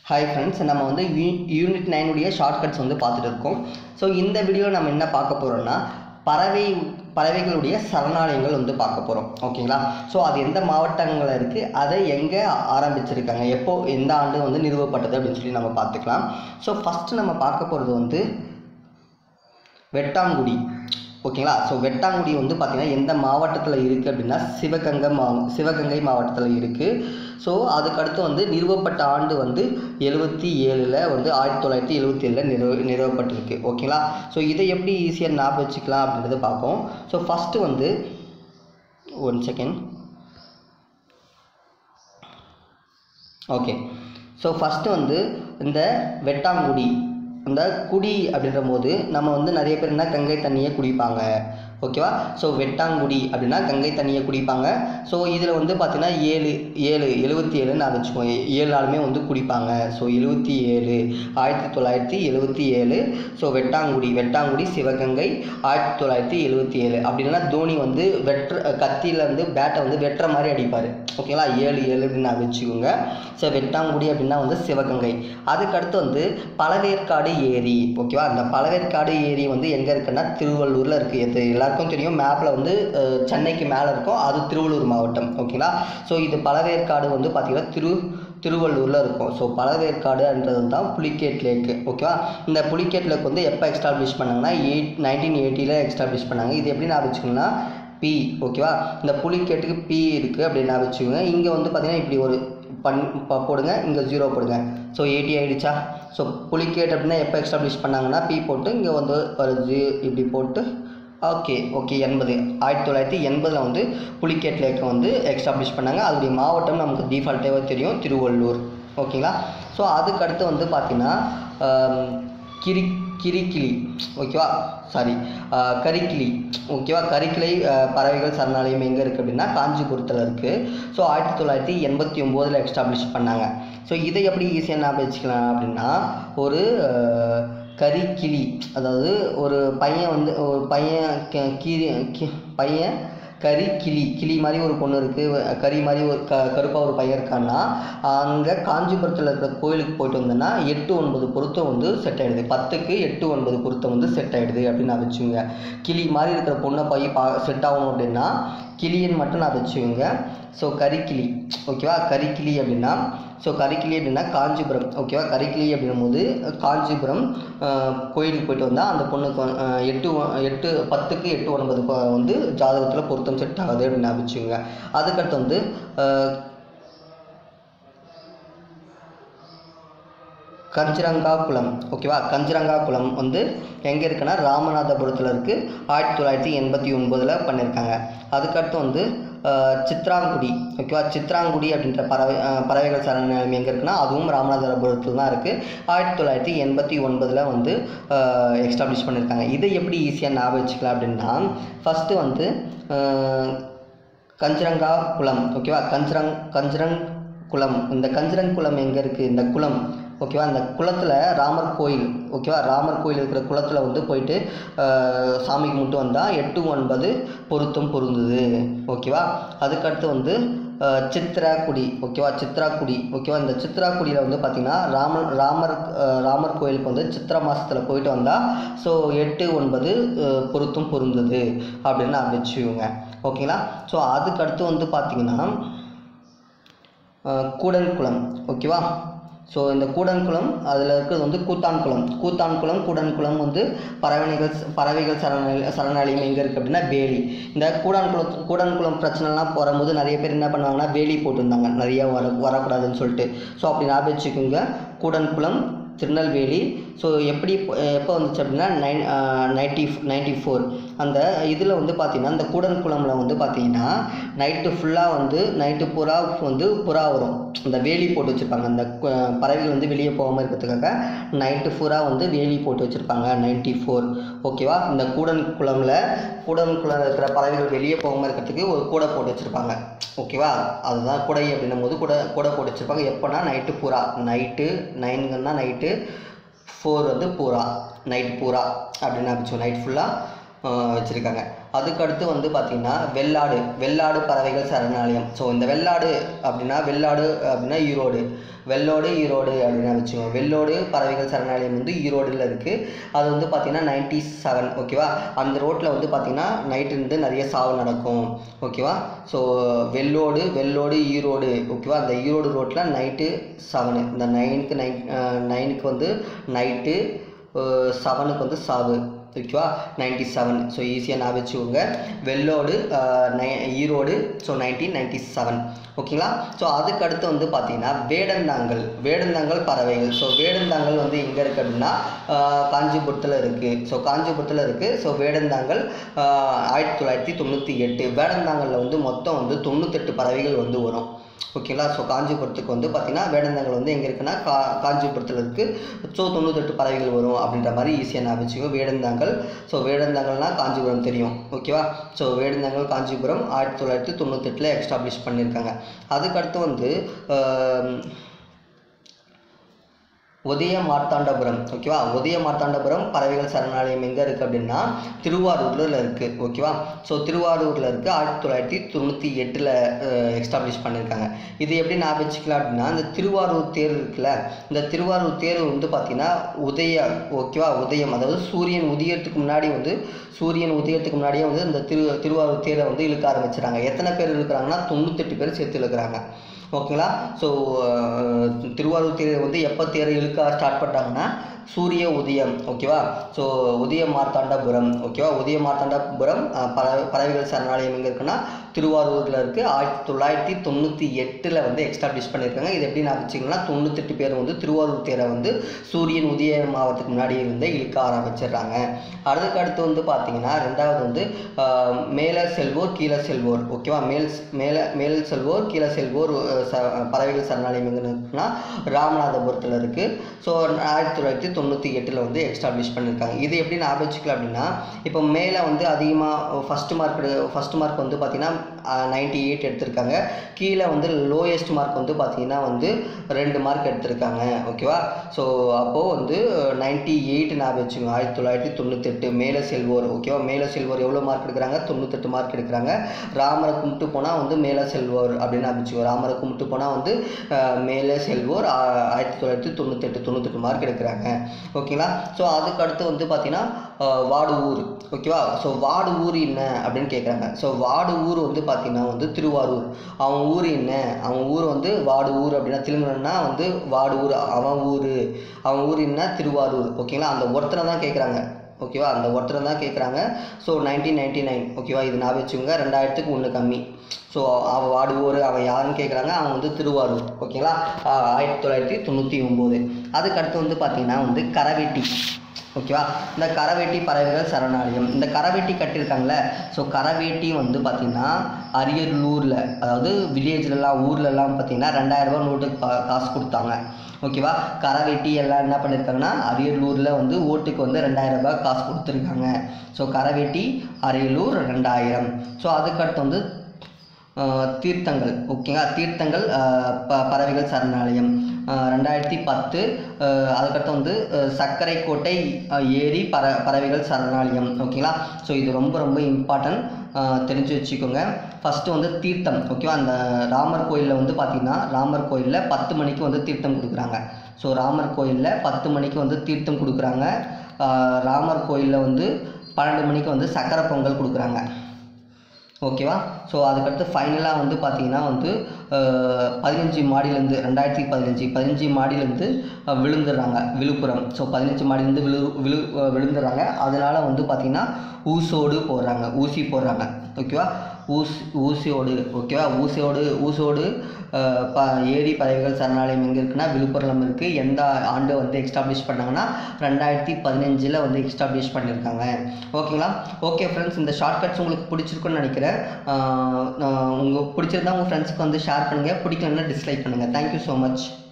hi friends நம்ம வந்து unit நைனுடைய shortcuts வந்து பார்த்துட்டு இருக்கோம் ஸோ இந்த வீடியோவில் நம்ம என்ன பார்க்க போகிறோம்னா பறவை பறவைகளுடைய சரணாலயங்கள் வந்து பார்க்க போகிறோம் ஓகேங்களா ஸோ அது எந்த மாவட்டங்களில் இருக்குது அதை எங்கே ஆரம்பிச்சிருக்காங்க எப்போ எந்த ஆண்டு வந்து நிறுவப்பட்டது அப்படின்னு சொல்லி நம்ம பார்த்துக்கலாம் ஸோ ஃபஸ்ட்டு நம்ம பார்க்க போகிறது வந்து வெட்டாங்குடி ஓகேங்களா ஸோ வெட்டாங்குடி வந்து பார்த்திங்கன்னா எந்த மாவட்டத்தில் இருக்குது அப்படின்னா சிவகங்கை மா சிவகங்கை மாவட்டத்தில் இருக்குது ஸோ அதுக்கடுத்து வந்து நிறுவப்பட்ட ஆண்டு வந்து எழுபத்தி ஏழில் வந்து ஆயிரத்தி தொள்ளாயிரத்தி எழுபத்தி ஏழில் நிறுவ நிறுவப்பட்டிருக்கு ஓகேங்களா ஸோ இதை எப்படி ஈஸியாக ஞாபகம் வச்சுக்கலாம் அப்படின்றத பார்ப்போம் ஸோ ஃபஸ்ட்டு வந்து one second okay so first வந்து இந்த வெட்டாங்குடி அந்த குடி அப்படின்ற போது நம்ம வந்து நிறைய பேர் என்ன கங்கை தண்ணியை குடிப்பாங்க ஓகேவா ஸோ வெட்டாங்குடி அப்படின்னா கங்கை தண்ணியை குடிப்பாங்க ஸோ இதில் வந்து பார்த்திங்கன்னா ஏழு ஏழு எழுபத்தி ஏழுன்னு நான் வச்சுக்கோங்க ஏழு ஆளுமே வந்து குடிப்பாங்க ஸோ எழுபத்தி ஏழு ஆயிரத்தி தொள்ளாயிரத்தி எழுபத்தி ஏழு ஸோ வெட்டாங்குடி வெட்டாங்குடி சிவகங்கை ஆயிரத்தி தொள்ளாயிரத்தி எழுபத்தி ஏழு அப்படின்னா தோனி வந்து வெற்ற கத்தியில் வந்து பேட்டை வந்து வெட்டுற மாதிரி அடிப்பார் ஓகேங்களா ஏழு ஏழு அப்படின்னு நான் வச்சுக்கோங்க ஸோ வெட்டாங்குடி அப்படின்னா வந்து சிவகங்கை அதுக்கடுத்து வந்து பழவேற்காடு ஏரி ஓகேவா அந்த பழவேற்காடு ஏரி வந்து எங்கே இருக்குன்னா திருவள்ளூரில் இருக்குது இது எல்லாருக்கும் தெரியும் மேப்பில் வந்து அஹ், சென்னைக்கு மேலே இருக்கும் அது திருவள்ளூர் மாவட்டம் ஓகேங்களா ஸோ இது பழவேற்காடு வந்து பார்த்திங்கன்னா திரு திருவள்ளூரில் இருக்கும் ஸோ பழவேற்காடுன்றது தான் புலிகேட் லேக்கு ஓகேவா இந்த புலிகேட் லேக் வந்து எப்போ எக்ஸ்டாப்ளிஷ் பண்ணாங்கன்னா எயிட் நைன்டீன் எயிட்டியில் எக்ஸ்டாப்ளிஷ் பண்ணாங்க இது எப்படி நான் வச்சுக்கோங்கன்னா பி ஓகேவா இந்த புலிகேட்டுக்கு பி இருக்குது அப்படின்னு நான் வச்சுக்கோங்க இங்கே வந்து பார்த்திங்கன்னா இப்படி ஒரு பண் ப- போடுங்க இங்கே ஜீரோ போடுங்க ஸோ எயிட்டி ஆயிடுச்சா ஸோ புலிகேட் அப்படின்னா எப்போ எஸ்டாப்ளிஷ் பண்ணாங்கன்னா பி போட்டு இங்கே வந்து ஒரு ஜி இப்படி போட்டு ஓகே ஓகே எண்பது ஆயிரத்தி தொள்ளாயிரத்தி எண்பதில் வந்து புலிகேட் லேக்கை வந்து எஸ்டாப்ளிஷ் பண்ணாங்க அதோடைய மாவட்டம் நமக்கு டிஃபால்ட்டாகவே தெரியும் திருவள்ளூர் ஓகேங்களா ஸோ அதுக்கடுத்து வந்து பார்த்திங்கன்னா ஆம், கிரி கிரிக்கிளி ஓகேவா சாரி கரிக்கிளி ஓகேவா கரிக்கிளை அஹ், பறவைகள் சரணாலயம் எங்கே இருக்குது அப்படின்னா காஞ்சிபுரத்தில் இருக்குது ஸோ ஆயிரத்தி தொள்ளாயிரத்தி எண்பத்தி ஒம்போதில் எஸ்டாப்ளிஷ் பண்ணாங்க ஸோ இதை எப்படி ஈஸியாக ஞாபகம் வச்சுக்கலாம் அப்படின்னா ஒரு அஹ், கரிக்கிளி அதாவது ஒரு பையன் வந்து ஒரு பையன் கி- கீரி கி- பையன் கரி கிளி கிளி மாதிரி ஒரு பொண்ணு இருக்குது கறி மாதிரி ஒரு க கருப்பாக ஒரு பையன் இருக்கான்னா அங்கே காஞ்சிபுரத்தில் இருக்கிற கோயிலுக்கு போயிட்டு வந்தோன்னா எட்டு ஒன்பது பொருத்தம் வந்து செட் ஆகிடுது பத்துக்கு எட்டு ஒன்பது பொருத்தம் வந்து செட் ஆகிடுது அப்படின்னு நான் வச்சுக்கோங்க கிளி மாதிரி இருக்கிற பொண்ணை போய் பா செட் ஆகணும் அப்படின்னா கிளின்னு மட்டும் நான் வச்சுக்கோங்க ஸோ கரிக்கிளி ஓகேவா கரிக்கிளி அப்படின்னா ஸோ கரிக்கிளி அப்படின்னா காஞ்சிபுரம் ஓகேவா கரிக்கிளி அப்படின்னும் போது காஞ்சிபுரம் அஹ், கோயிலுக்கு போயிட்டு வந்தால் அந்த பொண்ணுக்கு வந்து, அஹ், எட்டு ஒ- எட்டு பத்துக்கு எட்டு ஒன்பது ப- வந்து ஜாதகத்தில் பொருத்தம் செட் ஆகுது அப்படின்னு நான் வச்சுக்கோங்க அதுக்கடுத்து வந்து அஹ், கஞ்சிரங்கா குளம் ஓகேவா கஞ்சிரங்கா குளம் வந்து எங்கே இருக்குன்னா ராமநாதபுரத்தில் இருக்குது ஆயிரத்தி தொள்ளாயிரத்தி எண்பத்தி ஒன்பதில் பண்ணியிருக்காங்க அதுக்கடுத்து வந்து அஹ், சித்ராங்குடி ஓகேவா சித்ராங்குடி அப்படின்ற பறவை அஹ், பறவைகள் சரணாலயம் எங்கே இருக்குன்னா அதுவும் ராமநாதபுரத்தில் தான் இருக்குது ஆயிரத்தி தொள்ளாயிரத்தி எண்பத்தி ஒன்பதில் வந்து எஸ்டாப்ளிஷ் பண்ணியிருக்காங்க இதை எப்படி ஈஸியாக ஞாபகம் வச்சுக்கலாம் அப்படின்னா ஃபஸ்ட்டு வந்து அஹ், கஞ்சிரங்கா குளம் ஓகேவா கஞ்சிரங் கஞ்சிரங் குளம் இந்த கஞ்சிரங் குளம் எங்கே இருக்குது இந்த குளம் ஓகேவா இந்த குளத்தில் ராமர் கோயில் ஓகேவா ராமர் கோயில் இருக்கிற குளத்தில் வந்து போயிட்டு ஆஹ், சாமி கும்பிட்டு வந்தால் எட்டு ஒன்பது பொருத்தம் பொருந்துது ஓகேவா அதுக்கடுத்து வந்து ஆஹ், சித்ராக்குடி ஓகேவா சித்ராக்குடி ஓகேவா இந்த சித்ராக்குடியில் வந்து பார்த்திங்கன்னா ராமர் ராமர் ஆஹ், ராமர் கோயிலுக்கு வந்து சித்திரை மாதத்தில் போயிட்டு வந்தால் ஸோ எட்டு ஒன்பது ஆஹ், பொருத்தம் பொருந்தது அப்படின்னு நான் வச்சுக்கோங்க ஓகேங்களா ஸோ அதுக்கடுத்து வந்து பார்த்திங்கன்னா அஹ் கூடன்குளம் ஓகேவா ஸோ இந்த கூடன்குளம் அதில் இருக்கிறது வந்து கூத்தான்குளம் கூத்தான்குளம் கூடன்குளம் வந்து பறவைகள் பறவைகள் சரணாலயம் சரணாலயம் எங்கே இருக்குது அப்படின்னா வேலி இந்த கூடான்குளம் கூடன்குளம் பிரச்சனைலாம் போகும்போது நிறைய பேர் என்ன பண்ணுவாங்கன்னா வேலி போட்டிருந்தாங்க நிறைய வர வரக்கூடாதுன்னு சொல்லிட்டு ஸோ அப்படி ஞாபகம் வச்சுக்கோங்க கூடன்குளம் திருநெல்வேலி ஸோ எப்படி எப்போ வந்துச்சு அப்படின்னா நைன் நைன்டி நைன்டி ஃபோர் அந்த இதில் வந்து பார்த்திங்கன்னா இந்த கூடன்குளமில் வந்து பார்த்திங்கன்னா நைட்டு ஃபுல்லாக வந்து நைட்டு புறா வந்து புறா வரும் இந்த வேலி போட்டு வச்சுருப்பாங்க அந்த கு- பறவைகள் வந்து வெளியே போகாமல் இருக்கிறதுக்காக நைட்டு ஃபுல்லா வந்து வேலி போட்டு வச்சுருப்பாங்க நைன்டி ஃபோர் ஓகேவா இந்த கூடன் குளமில் கூடன் குளம் இருக்கிற பறவைகள் வெளியே போகாமல் இருக்கிறதுக்கு ஒரு கூடை போட்டு வச்சுருப்பாங்க ஓகேவா அதுதான் குடை அப்படின்னும் போது கூட கூடை போட்டு வச்சுருப்பாங்க எப்போனா நைட்டு பூரா நைட்டு நைனுங்கன்னா நைட்டு ஃபோர் வந்து பூரா நைட் பூரா அப்படின்னு வச்சுக்கோ நைட் ஃபுல்லாக வச்சுருக்காங்க அதுக்கடுத்து வந்து பார்த்திங்கன்னா வெள்ளாடு வெள்ளாடு பறவைகள் சரணாலயம் ஸோ இந்த வெள்ளாடு அப்படின்னா வெள்ளாடு அப்படின்னா ஈரோடு வெள்ளோடு ஈரோடு அப்படின்னு வச்சுக்கோங்க வெள்ளோடு பறவைகள் சரணாலயம் வந்து ஈரோடில் இருக்குது அது வந்து பார்த்திங்கன்னா நைன்டி செவன் ஓகேவா அந்த ரோட்டில் வந்து பார்த்திங்கன்னா நைட்டு இருந்து நிறைய சாவு நடக்கும் ஓகேவா ஸோ வெள்ளோடு வெள்ளோடு ஈரோடு ஓகேவா அந்த ஈரோடு ரோட்டில் நைட்டு செவனு இந்த நைனுக்கு நைட் நைனுக்கு வந்து நைட்டு செவனுக்கு வந்து சாவு ஓகேவா நைன்டி செவன் ஸோ ஈஸியாக நான் வச்சுக்கோங்க வெள்ளோடு அஹ், நை Erode so nineteen ninety seven ஓகேங்களா ஸோ அதுக்கு அடுத்து வந்து பார்த்தீங்கன்னா வேடந்தாங்கல் வேடந்தாங்கல் பறவைகள் ஸோ வேடந்தாங்கல் வந்து எங்கே இருக்குது அப்படின்னா அஹ், காஞ்சிபுரத்தில் இருக்குது ஸோ காஞ்சிபுரத்தில் இருக்குது ஸோ வேடந்தாங்கல் அஹ், ஆயிரத்தி தொள்ளாயிரத்தி தொண்ணூற்றி எட்டு வேடந்தாங்கலில் வந்து மொத்தம் வந்து தொண்ணூத்தெட்டு பறவைகள் வந்து வரும் ஓகேங்களா ஸோ காஞ்சிபுரத்துக்கு வந்து பார்த்தீங்கன்னா வேடந்தாங்கல் வந்து எங்கே இருக்குன்னா கா காஞ்சிபுரத்தில் இருக்குது ஸோ தொண்ணூத்தெட்டு பறவைகள் வரும் அப்படின்ற மாதிரி ஈஸியாக நான் வச்சுக்கோ வேடந்தாங்கல் ஸோ வேடந்தாங்கல்னா காஞ்சிபுரம் தெரியும் ஓகேவா ஸோ வேடந்தாங்கல் காஞ்சிபுரம் ஆயிரத்தி தொள்ளாயிரத்தி தொண்ணூத்தெட்டில் எக்ஸ்டாப்ளிஷ் பண்ணியிருக்காங்க அதுக்கடுத்து வந்து ஆம், உதய மார்த்தாண்டபுரம் ஓகேவா உதய மார்த்தாண்டபுரம் பறவைகள் சரணாலயம் எங்கே இருக்குது அப்படின்னா திருவாரூரில் இருக்குது ஓகேவா ஸோ திருவாரூரில் இருக்குது ஆயிரத்தி தொள்ளாயிரத்தி தொண்ணூற்றி எட்டில் எக்ஸ்டாப்ளிஷ் பண்ணியிருக்காங்க இது எப்படி நான் வச்சுக்கலாம் அப்படின்னா இந்த திருவாரூர் தேர் இருக்குல்ல இந்த திருவாரூர் தேர் வந்து பார்த்திங்கன்னா உதய ஓகேவா உதயம் அதாவது சூரியன் உதயத்துக்கு முன்னாடி வந்து சூரியன் உதயத்துக்கு முன்னாடியே வந்து இந்த திரு திருவாரூர் தேரை வந்து இழுக்க ஆரம்பிச்சிட்டாங்க எத்தனை பேர் இழுக்கிறாங்கன்னா தொண்ணூத்தெட்டு பேர் சேர்த்து இழுக்கிறாங்க ஓகேங்களா ஸோ திருவாரூர் தேர் வந்து எப்போ தேரை இழுக்க ஸ்டார்ட் பண்ணிட்டாங்கன்னா சூரிய உதயம் ஓகேவா ஸோ உதய மார்த்தாண்டபுரம் ஓகேவா உதய மார்த்தாண்டபுரம் அஹ், பற பறவைகள் சரணாலயம் எங்கே இருக்குன்னா திருவாரூரில் இருக்குது ஆயிரத்தி தொள்ளாயிரத்தி தொண்ணூற்றி எட்டில் வந்து எக்ஸ்டாப்ளிஷ் பண்ணியிருக்காங்க இது எப்படி நான் வச்சிங்கன்னா தொண்ணூத்தெட்டு பேர் வந்து திருவாரூர் தேரை வந்து சூரியன் உதயம் ஆகிறதுக்கு முன்னாடி இருந்தே இழுக்க ஆரம்பிச்சிடுறாங்க அதுக்கு அடுத்து வந்து பார்த்தீங்கன்னா ரெண்டாவது வந்து ஆஹ், மேலே செல்வோர் கீழே செல்வோர் ஓகேவா மேல் மேலே மேல் செல்வோர் கீழே செல்வோர் அஹ், ச பறவைகள் சரணாலயம் எங்கே இருக்குன்னா ராமநாதபுரத்தில் இருக்குது ஸோ ஆயிரத்தி தொள்ளாயிரத்தி தொண்ணூற்றி எட்டில் வந்து எக்ஸ்டாப்ளிஷ் பண்ணியிருக்காங்க இது எப்படி ஞாபகம் வச்சுக்கலாம் அப்படின்னா இப்போ மேலே வந்து அதிகமாக ஃபஸ்ட் மார்க் ஃபஸ்ட் மார்க் வந்து பார்த்தீங்கன்னா நைன்டி எயிட் எடுத்திருக்காங்க கீழே வந்து லோயஸ்ட் மார்க் வந்து பார்த்தீங்கன்னா வந்து ரெண்டு மார்க் எடுத்திருக்காங்க ஓகேவா ஸோ அப்போது வந்து நைன்டி எயிட் ஞாபகம் வச்சுக்கோங்க ஆயிரத்தி தொள்ளாயிரத்தி தொண்ணூத்தெட்டு மேலே செல்வோர் ஓகேவா மேலே செல்வோர் எவ்வளோ மார்க் எடுக்கிறாங்க தொண்ணூத்தெட்டு மார்க் எடுக்கிறாங்க ராமரை கும்பிட்டு போனால் வந்து மேலே செல்வோர் அப்படின்னு வச்சுக்கோ ராமரை கும்பிட்டு போனால் வந்து அஹ், மேலே செல்வோர் ஆ- ஆயிரத்தி தொள்ளாயிரத்தி தொண்ணூத்தெட்டு தொண்ணூத்தெட்டு மார்க் எடுக்கிறாங்க ஓகேங்களா ஸோ அதுக்கு அடுத்து வந்து பார்த்தீங்கன்னா அஹ், வாடு ஊர் ஓகேவா ஸோ வாடு ஊர் என்ன அப்படின்னு கேட்குறாங்க ஸோ வாடு ஊர் வந்து பார்த்தீங்கன்னா வந்து திருவாரூர் அவன் ஊர் என்ன அவன் ஊர் வந்து வாடு ஊர் அப்படின்னா திருமணம்னா வந்து வாடு ஊர் அவன் ஊர் அவன் ஊர் என்ன திருவாரூர் ஓகேங்களா அந்த ஒருத்தனை தான் கேட்குறாங்க ஓகேவா அந்த ஒருத்தரை தான் கேட்குறாங்க ஸோ நைன்டீன் நைன்டி நைன் ஓகேவா இது நான் வச்சுக்கோங்க ரெண்டாயிரத்துக்கு ஒன்று கம்மி ஸோ அவன் வாடுவோர் அவன் யாருன்னு கேட்குறாங்க அவன் வந்து திருவாரூர் ஓகேங்களா ஆஹ் ஆயிரத்தி தொள்ளாயிரத்தி தொண்ணூற்றி ஒம்பது அதுக்கு அடுத்து வந்து பார்த்தீங்கன்னா வந்து கரவேட்டி ஓகேவா இந்த கரவேட்டி பறவைகள் சரணாலயம் இந்த கரவேட்டி கட்டியிருக்காங்களே ஸோ கரவேட்டி வந்து பார்த்திங்கன்னா அரியலூரில் அதாவது வில்லேஜ்லலாம் ஊர்லலாம் பார்த்திங்கன்னா ரெண்டாயிரம் ரூபாய் நோட்டுக்கு கா- காசு கொடுத்தாங்க ஓகேவா கரவேட்டி எல்லாம் என்ன பண்ணியிருக்காங்கன்னா அரியலூரில் வந்து ஓட்டுக்கு வந்து ரெண்டாயிரம் ரூபாய் காசு கொடுத்துருக்காங்க ஸோ கரவேட்டி அரியலூர் ரெண்டாயிரம் ஸோ அதுக்கடுத்து வந்து ஆஹ் தீர்த்தங்கள் ஓகேங்களா தீர்த்தங்கள் ஆஹ் ப பறவைகள் சரணாலயம் ஆஹ் ரெண்டாயிரத்தி பத்து ஆஹ் அதுக்கடுத்து வந்து ஆஹ் சர்க்கரை கோட்டை ஆஹ் ஏரி பற பறவைகள் சரணாலயம் ஓகேங்களா ஸோ இது ரொம்ப ரொம்ப இம்பார்ட்டன்ட் தெரிஞ்சு வச்சுக்கோங்க ஃபஸ்ட்டு வந்து தீர்த்தம் ஓகேவா அந்த ராமர் கோயிலில் வந்து பார்த்திங்கன்னா ராமர் கோயிலில் பத்து மணிக்கு வந்து தீர்த்தம் கொடுக்குறாங்க ஸோ ராமர் கோயிலில் பத்து மணிக்கு வந்து தீர்த்தம் கொடுக்குறாங்க ஆஹ் ராமர் கோயிலில் வந்து பன்னெண்டு மணிக்கு வந்து சக்கரை பொங்கல் கொடுக்குறாங்க ஓகேவா ஸோ அதுக்கடுத்து ஃபைனலாக வந்து பார்த்தீங்கன்னா வந்து அஹ், பதினஞ்சு மாடியிலேருந்து ரெண்டாயிரத்தி பதினஞ்சு பதினஞ்சு மாடியிலேருந்து அஹ், விழுந்துடுறாங்க விழுப்புரம் ஸோ பதினஞ்சு மாடியிலேருந்து விழு விழு அஹ், விழுந்துடுறாங்க அதனால் வந்து பார்த்திங்கன்னா ஊசோடு போடுறாங்க ஊசி போடுறாங்க ஓகேவா ஊசி ஊசியோடு ஓகேவா ஊசியோடு ஊசோடு அஹ், ப ஏரி பறவைகள் சரணாலயம் எங்கே இருக்குன்னா விழுப்புரம் இருக்குது எந்த ஆண்டு வந்து எக்ஸ்டாப்ளிஷ் பண்ணாங்கன்னா ரெண்டாயிரத்தி பதினஞ்சில் வந்து எக்ஸ்டாப்ளிஷ் பண்ணியிருக்காங்க ஓகேங்களா ஓகே ஃப்ரெண்ட்ஸ் இந்த ஷார்ட்கட்ஸ் உங்களுக்கு பிடிச்சிருக்குன்னு நினைக்கிறேன் உங்களுக்கு பிடிச்சிருந்தா உங்கள் ஃப்ரெண்ட்ஸ்க்கு வந்து ஷேர் பண்ணுங்கள் பிடிக்கலன்னா டிஸ்லைக் பண்ணுங்கள் தேங்க்யூ ஸோ மச்